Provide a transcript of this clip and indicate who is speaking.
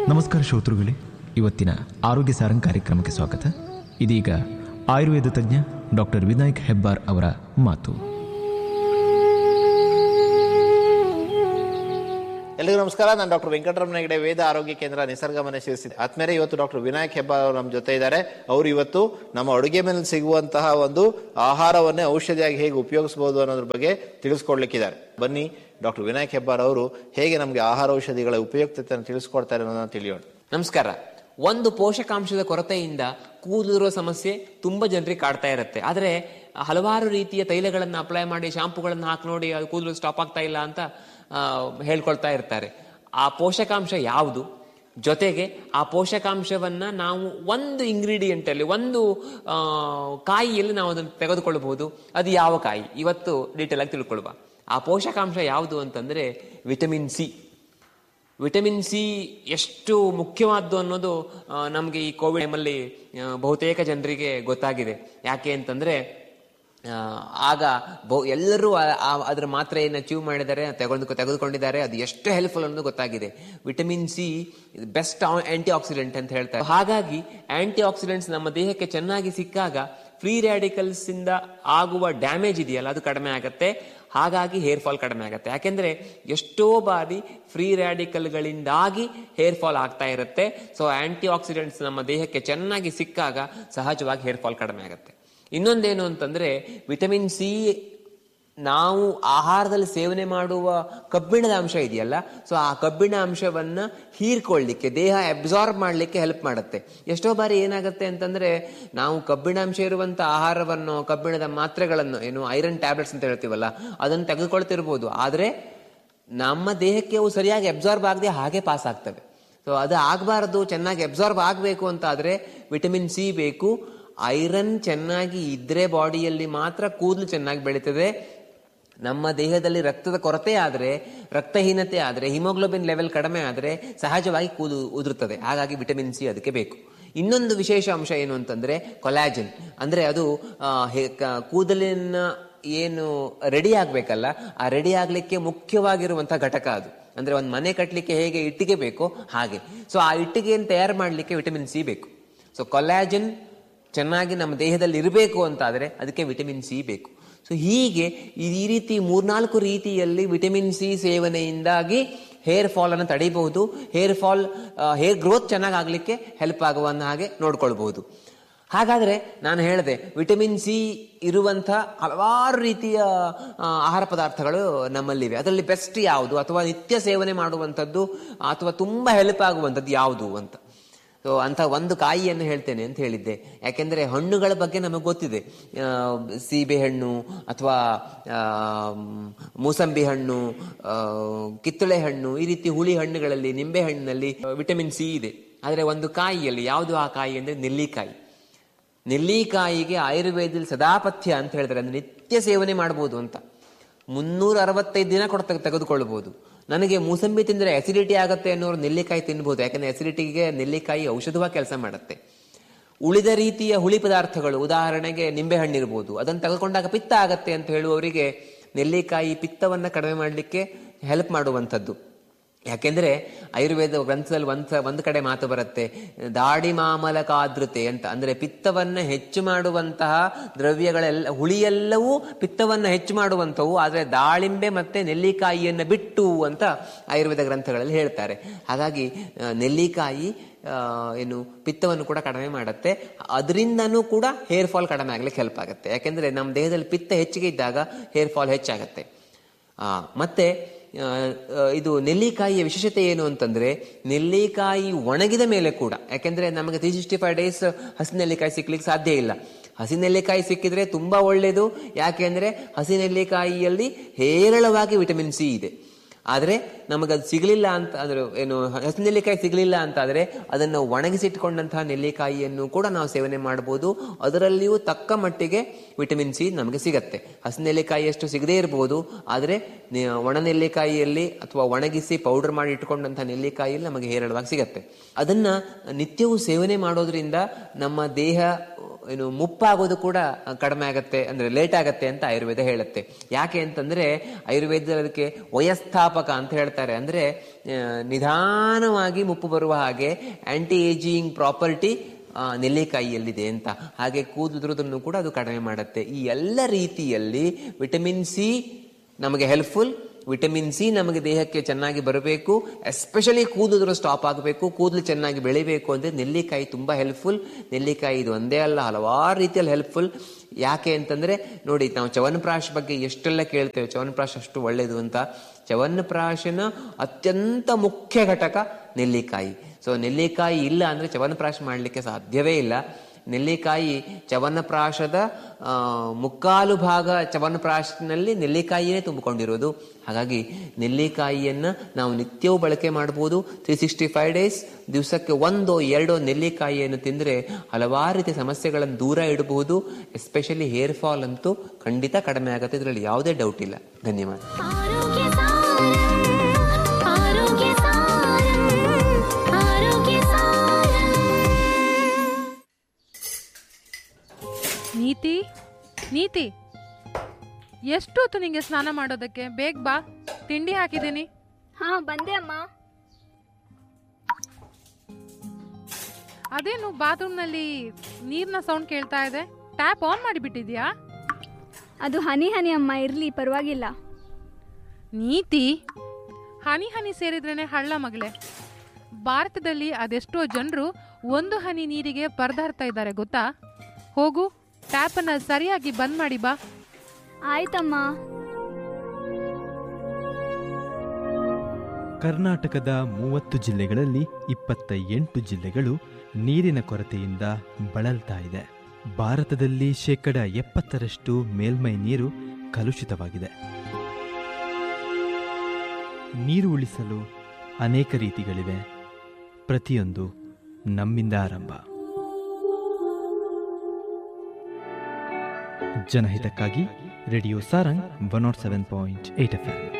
Speaker 1: ನಮಸ್ಕಾರ ಶ್ರೋತೃಗಳೇ ಇವತ್ತಿನ ಆರೋಗ್ಯ ಸಾರಂಗ್ ಕಾರ್ಯಕ್ರಮಕ್ಕೆ ಸ್ವಾಗತ ಇದೀಗ ಆಯುರ್ವೇದ ತಜ್ಞ ಡಾಕ್ಟರ್ ವಿನಾಯಕ್ ಹೆಬ್ಬಾರ್ ಅವರ ಮಾತು
Speaker 2: ಎಲ್ರಿಗೂ ನಮಸ್ಕಾರ ನಾನು ಡಾಕ್ಟರ್ ವೆಂಕಟರಮಣ ಹೆಗಡೆ ವೇದ ಆರೋಗ್ಯ ಕೇಂದ್ರ ನಿಸರ್ಗ ಮನೆ ಶಿರಿಸಿದೆ ಆದ್ಮೇಲೆ ಇವತ್ತು ಡಾಕ್ಟರ್ ವಿನಾಯಕ್ ಹೆಬ್ಬಾರ್ ಅವರು ನಮ್ಮ ಜೊತೆ ಇದ್ದಾರೆ ಅವರು ಇವತ್ತು ನಮ್ಮ ಅಡುಗೆ ಮೇಲೆ ಸಿಗುವಂತಹ ಒಂದು ಆಹಾರವನ್ನೇ ಔಷಧಿಯಾಗಿ ಹೇಗೆ ಉಪಯೋಗಿಸಬಹುದು ಅನ್ನೋದ್ರ ಬಗ್ಗೆ ತಿಳಿಸ್ಕೊಡ್ಲಿಕ್ಕಿದ್ದಾರೆ ಬನ್ನಿ ಡಾಕ್ಟರ್ ವಿನಾಯಕ್ ಹೆಬ್ಬಾರ್ ಅವರು ಹೇಗೆ ನಮಗೆ ಆಹಾರ ಔಷಧಿಗಳ ಉಪಯುಕ್ತತೆಯನ್ನು ತಿಳಿಸ್ಕೊಡ್ತಾರೆ ಅನ್ನೋದನ್ನ ತಿಳಿಯೋಣ
Speaker 3: ನಮಸ್ಕಾರ ಒಂದು ಪೋಷಕಾಂಶದ ಕೊರತೆಯಿಂದ ಕೂದಲಿರುವ ಸಮಸ್ಯೆ ತುಂಬಾ ಜನರಿಗೆ ಕಾಡ್ತಾ ಇರುತ್ತೆ ಆದ್ರೆ ಹಲವಾರು ರೀತಿಯ ತೈಲಗಳನ್ನ ಅಪ್ಲೈ ಮಾಡಿ ಶಾಂಪುಗಳನ್ನ ಹಾಕಿ ನೋಡಿ ಅದು ಕೂದಲು ಸ್ಟಾಪ್ ಆಗ್ತಾ ಇಲ್ಲ ಅಂತ ಆ, ಹೇಳ್ಕೊಳ್ತಾ ಇರ್ತಾರೆ ಆ ಪೋಷಕಾಂಶ ಯಾವುದು ಜೊತೆಗೆ ಆ ಪೋಷಕಾಂಶವನ್ನ ನಾವು ಒಂದು ಇಂಗ್ರೀಡಿಯೆಂಟ್ ಅಲ್ಲಿ ಒಂದು ಆ, ಕಾಯಿಯಲ್ಲಿ ನಾವು ಅದನ್ನು ತೆಗೆದುಕೊಳ್ಳಬಹುದು ಅದು ಯಾವ ಕಾಯಿ ಇವತ್ತು ಡೀಟೇಲ್ ಆಗಿ ತಿಳ್ಕೊಳ್ಬಾ ಆ ಪೋಷಕಾಂಶ ಯಾವುದು ಅಂತಂದ್ರೆ ವಿಟಮಿನ್ ಸಿ ವಿಟಮಿನ್ ಸಿ ಎಷ್ಟು ಮುಖ್ಯವಾದ್ದು ಅನ್ನೋದು ನಮಗೆ ಈ ಕೋವಿಡ್ ಟೈಮಲ್ಲಿ ಆ, ಬಹುತೇಕ ಜನರಿಗೆ ಗೊತ್ತಾಗಿದೆ ಯಾಕೆ ಅಂತಂದ್ರೆ ಆ, ಆಗ ಬಹು ಎಲ್ಲರೂ ಆ- ಆ- ಅದರ ಮಾತ್ರೆಯನ್ನು ಅಚೀವ್ ಮಾಡಿದ್ದಾರೆ ತೆಗೆದು ತೆಗೆದುಕೊಂಡಿದ್ದಾರೆ ಅದು ಎಷ್ಟು ಹೆಲ್ಪ್ಫುಲ್ ಅನ್ನೋದು ಗೊತ್ತಾಗಿದೆ vitamin C best antioxidant ಅಂತ ಹೇಳ್ತಾರೆ ಹಾಗಾಗಿ ಆಂಟಿ ಆಕ್ಸಿಡೆಂಟ್ಸ್ ನಮ್ಮ ದೇಹಕ್ಕೆ ಚೆನ್ನಾಗಿ ಸಿಕ್ಕಾಗ ಫ್ರೀ ರ್ಯಾಡಿಕಲ್ಸ್ ಇಂದ ಆಗುವ ಡ್ಯಾಮೇಜ್ ಇದೆಯಲ್ಲ ಅದು ಕಡಿಮೆ ಆಗುತ್ತೆ ಹಾಗಾಗಿ ಹೇರ್ ಫಾಲ್ ಕಡಿಮೆ ಆಗುತ್ತೆ ಯಾಕೆಂದ್ರೆ ಎಷ್ಟೋ ಬಾರಿ ಫ್ರೀ ರ್ಯಾಡಿಕಲ್ಗಳಿಂದಾಗಿ ಹೇರ್ ಫಾಲ್ ಆಗ್ತಾ ಇರುತ್ತೆ ಸೊ ಆಂಟಿ ಆಕ್ಸಿಡೆಂಟ್ಸ್ ನಮ್ಮ ದೇಹಕ್ಕೆ ಚೆನ್ನಾಗಿ ಸಿಕ್ಕಾಗ ಸಹಜವಾಗಿ ಹೇರ್ ಫಾಲ್ ಕಡಿಮೆ ಆಗುತ್ತೆ ಇನ್ನೊಂದೇನು ಅಂತಂದ್ರೆ ವಿಟಮಿನ್ ಸಿ ನಾವು ಆಹಾರದಲ್ಲಿ ಸೇವನೆ ಮಾಡುವ ಕಬ್ಬಿಣದ ಅಂಶ ಇದೆಯಲ್ಲ ಸೊ ಆ ಕಬ್ಬಿಣ ಅಂಶವನ್ನ ಹೀರ್ಕೊಳ್ಳಿಕ್ಕೆ ದೇಹ ಅಬ್ಸಾರ್ಬ್ ಮಾಡ್ಲಿಕ್ಕೆ ಹೆಲ್ಪ್ ಮಾಡುತ್ತೆ ಎಷ್ಟೋ ಬಾರಿ ಏನಾಗುತ್ತೆ ಅಂತಂದ್ರೆ ನಾವು ಕಬ್ಬಿಣ ಅಂಶ ಇರುವಂತ ಆಹಾರವನ್ನು ಕಬ್ಬಿಣದ ಮಾತ್ರೆಗಳನ್ನು ಏನು ಐರನ್ ಟ್ಯಾಬ್ಲೆಟ್ಸ್ ಅಂತ ಹೇಳ್ತೀವಲ್ಲ ಅದನ್ನು ತೆಗೆದುಕೊಳ್ತಿರ್ಬೋದು ಆದ್ರೆ ನಮ್ಮ ದೇಹಕ್ಕೆ ಅವು ಸರಿಯಾಗಿ ಅಬ್ಸಾರ್ಬ್ ಆಗದೆ ಹಾಗೆ ಪಾಸ್ ಆಗ್ತವೆ ಸೊ ಅದು ಆಗಬಾರದು ಚೆನ್ನಾಗಿ ಅಬ್ಸಾರ್ಬ್ ಆಗಬೇಕು ಅಂತ ಆದ್ರೆ ವಿಟಮಿನ್ ಸಿ ಬೇಕು ಐರನ್ ಚೆನ್ನಾಗಿ ಇದ್ರೆ ಬಾಡಿಯಲ್ಲಿ ಮಾತ್ರ ಕೂದಲು ಚೆನ್ನಾಗಿ ಬೆಳೀತದೆ ನಮ್ಮ ದೇಹದಲ್ಲಿ ರಕ್ತದ ಕೊರತೆ ಆದರೆ ರಕ್ತಹೀನತೆ ಆದರೆ ಹಿಮೋಗ್ಲೋಬಿನ್ ಲೆವೆಲ್ ಕಡಿಮೆ ಆದರೆ ಸಹಜವಾಗಿ ಕೂದು ಉದುರುತ್ತದೆ ಹಾಗಾಗಿ ವಿಟಮಿನ್ ಸಿ ಅದಕ್ಕೆ ಬೇಕು ಇನ್ನೊಂದು ವಿಶೇಷ ಅಂಶ ಏನು ಅಂತಂದ್ರೆ ಕೊಲಾಜನ್ ಅಂದ್ರೆ ಅದು ಆ, ಹೆ- ಕ- ಕೂದಲಿನ ಏನು ರೆಡಿ ಆಗ್ಬೇಕಲ್ಲ ಆ ರೆಡಿ ಆಗ್ಲಿಕ್ಕೆ ಮುಖ್ಯವಾಗಿರುವಂತಹ ಘಟಕ ಅದು ಅಂದ್ರೆ ಒಂದು ಮನೆ ಕಟ್ಟಲಿಕ್ಕೆ ಹೇಗೆ ಇಟ್ಟಿಗೆ ಬೇಕೋ ಹಾಗೆ ಸೊ ಆ ಇಟ್ಟಿಗೆಯನ್ನು ತಯಾರು ಮಾಡಲಿಕ್ಕೆ ವಿಟಮಿನ್ ಸಿ ಬೇಕು ಸೊ ಕೊಲಾಜನ್ ಚೆನ್ನಾಗಿ ನಮ್ಮ ದೇಹದಲ್ಲಿ ಇರಬೇಕು ಅಂತಾದ್ರೆ ಅದಕ್ಕೆ ವಿಟಮಿನ್ ಸಿ ಬೇಕು ಸೊ ಹೀಗೆ ಈ- ಈ ರೀತಿ ಮೂರ್ನಾಲ್ಕು ರೀತಿಯಲ್ಲಿ ವಿಟಮಿನ್ ಸಿ ಸೇವನೆಯಿಂದಾಗಿ ಹೇರ್ ಫಾಲ್ ಅನ್ನು ತಡೆಯಬಹುದು ಹೇರ್ ಫಾಲ್ ಹೇರ್ ಗ್ರೋತ್ ಚೆನ್ನಾಗಿ ಆಗ್ಲಿಕ್ಕೆ ಹೆಲ್ಪ್ ಆಗುವನ್ನ ಹಾಗೆ ನೋಡ್ಕೊಳ್ಬಹುದು ಹಾಗಾದ್ರೆ ನಾನು ಹೇಳಿದೆ ವಿಟಮಿನ್ ಸಿ ಇರುವಂತಹ ಹಲವಾರು ರೀತಿಯ ಆ, ಆಹಾರ ಪದಾರ್ಥಗಳು ನಮ್ಮಲ್ಲಿವೆ ಅದರಲ್ಲಿ ಬೆಸ್ಟ್ ಯಾವುದು ಅಥವಾ ನಿತ್ಯ ಸೇವನೆ ಮಾಡುವಂಥದ್ದು ಅಥವಾ ತುಂಬಾ ಹೆಲ್ಪ್ ಆಗುವಂಥದ್ದು ಯಾವುದು ಅಂತ ಸೊ ಅಂತ ಒಂದು ಕಾಯಿಯನ್ನು ಹೇಳ್ತೇನೆ ಅಂತ ಹೇಳಿದ್ದೆ ಯಾಕೆಂದ್ರೆ ಹಣ್ಣುಗಳ ಬಗ್ಗೆ ನಮಗೆ ಗೊತ್ತಿದೆ ಆ, ಸೀಬೆ ಹಣ್ಣು ಅಥವಾ ಆ, ಮೂಸಂಬಿ ಹಣ್ಣು ಆ, ಕಿತ್ತಳೆ ಹಣ್ಣು ಈ ರೀತಿ ಹುಳಿ ಹಣ್ಣುಗಳಲ್ಲಿ ನಿಂಬೆ ಹಣ್ಣಿನಲ್ಲಿ ವಿಟಮಿನ್ ಸಿ ಇದೆ ಆದರೆ ಒಂದು ಕಾಯಿಯಲ್ಲಿ ಯಾವುದು ಆ ಕಾಯಿ ಅಂದ್ರೆ ನೆಲ್ಲಿಕಾಯಿ ನೆಲ್ಲಿಕಾಯಿಗೆ ಆಯುರ್ವೇದದಲ್ಲಿ ಸದಾಪಥ್ಯ ಅಂತ ಹೇಳ್ತಾರೆ ಅಂದ್ರೆ ನಿತ್ಯ ಸೇವನೆ ಮಾಡಬಹುದು ಅಂತ ಮುನ್ನೂರ ಅರವತ್ತೈದು ದಿನ ಕೂಡ ತೆಗೆ- ತೆಗೆದುಕೊಳ್ಳಬಹುದು ನನಗೆ ಮೂಸಂಬಿ ತಿಂದ್ರೆ ಅಸಿಡಿಟಿ ಆಗುತ್ತೆ ಅನ್ನೋರು ನೆಲ್ಲಿಕಾಯಿ ತಿನ್ಬಹುದು ಯಾಕಂದ್ರೆ ಅಸಿಡಿಟಿಗೆ ನೆಲ್ಲಿಕಾಯಿ ಔಷಧವಾಗಿ ಕೆಲಸ ಮಾಡುತ್ತೆ ಉಳಿದ ರೀತಿಯ ಹುಳಿ ಪದಾರ್ಥಗಳು ಉದಾಹರಣೆಗೆ ನಿಂಬೆ ಹಣ್ಣಿರ್ಬೋದು ಅದನ್ನು ತೆಗೆದುಕೊಂಡಾಗ ಪಿತ್ತ ಆಗತ್ತೆ ಅಂತ ಹೇಳುವವರಿಗೆ ನೆಲ್ಲಿಕಾಯಿ ಪಿತ್ತವನ್ನ ಕಡಿಮೆ ಮಾಡಲಿಕ್ಕೆ ಹೆಲ್ಪ್ ಮಾಡುವಂಥದ್ದು ಯಾಕೆಂದ್ರೆ ಆಯುರ್ವೇದ ಗ್ರಂಥದಲ್ಲಿ ಒಂದ್ ಒಂದು ಕಡೆ ಮಾತು ಬರುತ್ತೆ ದಾಡಿ ಮಾಮಲಕಾದೃತೆ ಅಂತ ಅಂದ್ರೆ ಪಿತ್ತವನ್ನ ಹೆಚ್ಚು ಮಾಡುವಂತಹ ದ್ರವ್ಯಗಳೆಲ್ಲ ಹುಳಿಯೆಲ್ಲವೂ ಪಿತ್ತವನ್ನ ಹೆಚ್ಚು ಮಾಡುವಂಥವು ಆದ್ರೆ ದಾಳಿಂಬೆ ಮತ್ತೆ ನೆಲ್ಲಿಕಾಯಿಯನ್ನ ಬಿಟ್ಟು ಅಂತ ಆಯುರ್ವೇದ ಗ್ರಂಥಗಳಲ್ಲಿ ಹೇಳ್ತಾರೆ ಹಾಗಾಗಿ ಆ, ನೆಲ್ಲಿಕಾಯಿ ಆ, ಏನು ಪಿತ್ತವನ್ನು ಕೂಡ ಕಡಿಮೆ ಮಾಡುತ್ತೆ ಅದರಿಂದನೂ ಕೂಡ ಹೇರ್ ಫಾಲ್ ಕಡಿಮೆ ಆಗ್ಲಿಕ್ಕೆ ಹೆಲ್ಪ್ ಆಗುತ್ತೆ ಯಾಕೆಂದ್ರೆ ನಮ್ಮ ದೇಹದಲ್ಲಿ ಪಿತ್ತ ಹೆಚ್ಚಿಗೆ ಇದ್ದಾಗ ಹೇರ್ ಫಾಲ್ ಹೆಚ್ಚಾಗತ್ತೆ ಆ, ಮತ್ತೆ ಆ, ಆ, ಇದು ನೆಲ್ಲಿಕಾಯಿಯ ವಿಶೇಷತೆ ಏನು ಅಂತಂದ್ರೆ ನೆಲ್ಲಿಕಾಯಿ ಒಣಗಿದ ಮೇಲೆ ಕೂಡ ಯಾಕೆಂದ್ರೆ ನಮಗೆ ತ್ರೀ ಸಿಕ್ಸ್ಟಿ ಫೈವ್ ಡೇಸ್ ಹಸಿ ನೆಲ್ಲಿಕಾಯಿ ಸಿಕ್ಲಿಕ್ಕೆ ಸಾಧ್ಯ ಇಲ್ಲ ಹಸಿ ನೆಲ್ಲಿಕಾಯಿ ಸಿಕ್ಕಿದ್ರೆ ತುಂಬಾ ಒಳ್ಳೆಯದು ಯಾಕೆಂದ್ರೆ ಹಸಿ ನೆಲ್ಲಿಕಾಯಿಯಲ್ಲಿ ಹೇರಳವಾಗಿ ವಿಟಮಿನ್ ಸಿ ಇದೆ ಆದ್ರೆ ನಮಗದು ಸಿಗಲಿಲ್ಲ ಅಂತ ಅಂದ್ರೆ ಏನು ಹಸಿ ನೆಲ್ಲಿಕಾಯಿ ಸಿಗಲಿಲ್ಲ ಅಂತಾದ್ರೆ ಅದನ್ನು ಒಣಗಿಸಿಟ್ಕೊಂಡಂತಹ ನೆಲ್ಲಿಕಾಯಿಯನ್ನು ಕೂಡ ನಾವು ಸೇವನೆ ಮಾಡಬಹುದು ಅದರಲ್ಲಿಯೂ ತಕ್ಕ ಮಟ್ಟಿಗೆ ವಿಟಮಿನ್ ಸಿ ನಮಗೆ ಸಿಗತ್ತೆ ಹಸಿ ನೆಲ್ಲಿಕಾಯಿಯಷ್ಟು ಸಿಗದೇ ಇರಬಹುದು ಆದ್ರೆ ನೆ- ಒಣ ನೆಲ್ಲಿಕಾಯಿಯಲ್ಲಿ ಅಥವಾ ಒಣಗಿಸಿ ಪೌಡರ್ ಮಾಡಿ ಇಟ್ಕೊಂಡಂತಹ ನೆಲ್ಲಿಕಾಯಿಯಲ್ಲಿ ನಮಗೆ ಹೇರಳವಾಗಿ ಸಿಗತ್ತೆ ಅದನ್ನ ನಿತ್ಯವೂ ಸೇವನೆ ಮಾಡೋದ್ರಿಂದ ನಮ್ಮ ದೇಹ ಏನು ಮುಪ್ಪಾಗೋದು ಕೂಡ ಕಡಿಮೆ ಆಗತ್ತೆ ಅಂದ್ರೆ ಲೇಟ್ ಆಗತ್ತೆ ಅಂತ ಆಯುರ್ವೇದ ಹೇಳುತ್ತೆ ಯಾಕೆ ಅಂತಂದ್ರೆ ಆಯುರ್ವೇದದಲ್ಲಿ ಅದಕ್ಕೆ ವಯಸ್ಥಾಪಕ ಅಂತ ಹೇಳ್ತಾರೆ ಅಂದ್ರೆ ಆ, ನಿಧಾನವಾಗಿ ಮುಪ್ಪು ಬರುವ ಹಾಗೆ ಆಂಟಿ ಏಜಿಂಗ್ ಪ್ರಾಪರ್ಟಿ ನೆಲ್ಲಿಕಾಯಿಯಲ್ಲಿದೆ ಅಂತ ಹಾಗೆ ಕೂದುದ್ರದನ್ನು ಕೂಡ ಅದು ಕಡಿಮೆ ಮಾಡುತ್ತೆ ಈ ಎಲ್ಲ ರೀತಿಯಲ್ಲಿ ವಿಟಮಿನ್ ಸಿ ನಮಗೆ ಹೆಲ್ಪ್ಫುಲ್ ವಿಟಮಿನ್ ಸಿ ನಮಗೆ ದೇಹಕ್ಕೆ ಚೆನ್ನಾಗಿ ಬರಬೇಕು ಎಸ್ಪೆಷಲಿ ಕೂದಲು ಸ್ಟಾಪ್ ಆಗಬೇಕು ಕೂದಲು ಚೆನ್ನಾಗಿ ಬೆಳಿಬೇಕು ಅಂದ್ರೆ ನೆಲ್ಲಿಕಾಯಿ ತುಂಬಾ ಹೆಲ್ಪ್ಫುಲ್ ನೆಲ್ಲಿಕಾಯಿ ಇದು ಒಂದೇ ಅಲ್ಲ ಹಲವಾರು ರೀತಿಯಲ್ಲಿ ಹೆಲ್ಪ್ಫುಲ್ ಯಾಕೆ ಅಂತಂದ್ರೆ ನೋಡಿ ನಾವು ಚವನಪ್ರಾಶ್ ಬಗ್ಗೆ ಎಷ್ಟೆಲ್ಲ ಕೇಳ್ತೇವೆ ಚವನಪ್ರಾಶ್ ಅಷ್ಟು ಒಳ್ಳೇದು ಅಂತ ಚವನಪ್ರಾಶನ ಅತ್ಯಂತ ಮುಖ್ಯ ಘಟಕ ನೆಲ್ಲಿಕಾಯಿ ಸೊ ನೆಲ್ಲಿಕಾಯಿ ಇಲ್ಲ ಅಂದ್ರೆ ಚವನಪ್ರಾಶ್ ಮಾಡಲಿಕ್ಕೆ ಸಾಧ್ಯವೇ ಇಲ್ಲ ನೆಲ್ಲಿಕಾಯಿ ಚವನಪ್ರಾಶದ ಆ, ಮುಕ್ಕಾಲು ಭಾಗ ಚವನಪ್ರಾಶನಲ್ಲಿ ನೆಲ್ಲಿಕಾಯಿಯೇ ತುಂಬಿಕೊಂಡಿರೋದು ಹಾಗಾಗಿ ನೆಲ್ಲಿಕಾಯಿಯನ್ನ ನಾವು ನಿತ್ಯವೂ ಬಳಕೆ ಮಾಡಬಹುದು ತ್ರೀ ಸಿಕ್ಸ್ಟಿ ಫೈವ್ ಡೇಸ್ ದಿವಸಕ್ಕೆ ಒಂದೋ ಎರಡೋ ನೆಲ್ಲಿಕಾಯಿಯನ್ನು ತಿಂದರೆ ಹಲವಾರು ರೀತಿಯ ಸಮಸ್ಯೆಗಳನ್ನು ದೂರ ಇಡಬಹುದು ಎಸ್ಪೆಷಲಿ ಹೇರ್ ಫಾಲ್ ಅಂತೂ ಖಂಡಿತ ಕಡಿಮೆ ಆಗುತ್ತೆ ಇದರಲ್ಲಿ ಯಾವುದೇ ಡೌಟ್ ಇಲ್ಲ ಧನ್ಯವಾದ
Speaker 4: ಆರೋಗ್ಯ ಸಾರಂ ಆರೋಗ್ಯ ಸಾರಂ ಆರೋಗ್ಯ ಸಾರಂ
Speaker 5: ನೀತಿ ನೀತಿ ಎಷ್ಟೊತ್ತು ನಿಂಗೆ ಸ್ನಾನ ಮಾಡೋದಕ್ಕೆ ಬೇಗ ಬಾ ತಿಂಡಿ ಹಾಕಿದ್ದೀನಿ
Speaker 6: ಹಾ ಬಂದೆ ಅಮ್ಮ
Speaker 5: ಅದೇನು ಬಾತ್ರೂಮ್ನಲ್ಲಿ ನೀರಿನ ಸೌಂಡ್ ಕೇಳ್ತಾ ಇದೆ ಟ್ಯಾಪ್ ಆನ್ ಮಾಡಿಬಿಟ್ಟಿದ್ಯಾ
Speaker 6: ಅದು ಹನಿ ಹನಿ ಅಮ್ಮ ಇರ್ಲಿ ಪರವಾಗಿಲ್ಲ
Speaker 5: ನೀತಿ ಹನಿ ಹನಿ ಸೇರಿದ್ರೇನೆ ಹಳ್ಳ ಮಗಳೇ ಭಾರತದಲ್ಲಿ ಅದೆಷ್ಟೋ ಜನರು ಒಂದು ಹನಿ ನೀರಿಗೆ ಪರದಾಡ್ತಾ ಇದ್ದಾರೆ ಗೊತ್ತಾ ಹೋಗು ಟ್ಯಾಪನ್ನು ಸರಿಯಾಗಿ ಬಂದ್ ಮಾಡಿ ಬಾ
Speaker 6: ಆಯ್ತಮ್ಮ
Speaker 7: ಕರ್ನಾಟಕದ ಮೂವತ್ತು ಜಿಲ್ಲೆಗಳಲ್ಲಿ ಇಪ್ಪತ್ತ ಎಂಟು ಜಿಲ್ಲೆಗಳು ನೀರಿನ ಕೊರತೆಯಿಂದ ಬಳಲ್ತಾ ಇದೆ ಭಾರತದಲ್ಲಿ ಶೇಕಡ ಎಪ್ಪತ್ತರಷ್ಟು ಮೇಲ್ಮೈ ನೀರು ಕಲುಷಿತವಾಗಿದೆ ನೀರು ಉಳಿಸಲು ಅನೇಕ ರೀತಿಗಳಿವೆ ಪ್ರತಿಯೊಂದು ನಮ್ಮಿಂದ ಆರಂಭ ಜನಹಿತಕ್ಕಾಗಿ radio Sarang one nought seven point eight F M